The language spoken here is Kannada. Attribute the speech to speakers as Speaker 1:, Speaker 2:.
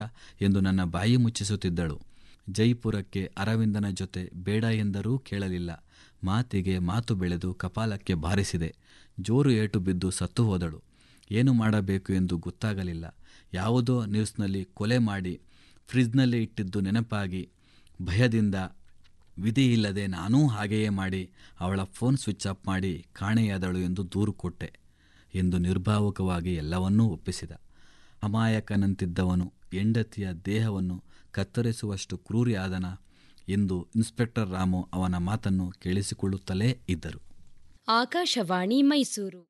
Speaker 1: ಎಂದು ನನ್ನ ಬಾಯಿ ಮುಚ್ಚಿಸುತ್ತಿದ್ದಳು ಜೈಪುರಕ್ಕೆ ಅರವಿಂದನ ಜೊತೆ ಬೇಡ ಎಂದರೂ ಕೇಳಲಿಲ್ಲ ಮಾತಿಗೆ ಮಾತು ಬೆಳೆದು ಕಪಾಲಕ್ಕೆ ಬಾರಿಸಿದೆ ಜೋರು ಏಟು ಬಿದ್ದು ಸತ್ತು ಹೋದಳು ಏನು ಮಾಡಬೇಕು ಎಂದು ಗೊತ್ತಾಗಲಿಲ್ಲ ಯಾವುದೋ ನ್ಯೂಸ್ನಲ್ಲಿ ಕೊಲೆ ಮಾಡಿ ಫ್ರಿಜ್ನಲ್ಲಿ ಇಟ್ಟಿದ್ದು ನೆನಪಾಗಿ ಭಯದಿಂದ ವಿಧಿಯಿಲ್ಲದೆ ನಾನೂ ಹಾಗೆಯೇ ಮಾಡಿ ಅವಳ ಫೋನ್ ಸ್ವಿಚ್ ಆಫ್ ಮಾಡಿ ಕಾಣೆಯಾದಳು ಎಂದು ದೂರು ಕೊಟ್ಟೆ ಎಂದು ನಿರ್ಭಾವುಕವಾಗಿ ಎಲ್ಲವನ್ನೂ ಒಪ್ಪಿಸಿದ ಅಮಾಯಕನಂತಿದ್ದವನು ಹೆಂಡತಿಯ ದೇಹವನ್ನು ಕತ್ತರಿಸುವಷ್ಟು ಕ್ರೂರಿಯಾದನ ಎಂದು ಇನ್ಸ್ಪೆಕ್ಟರ್ ರಾಮು ಅವನ ಮಾತನ್ನು ಕೇಳಿಸಿಕೊಳ್ಳುತ್ತಲೇ ಇದ್ದರು
Speaker 2: ಆಕಾಶವಾಣಿ ಮೈಸೂರು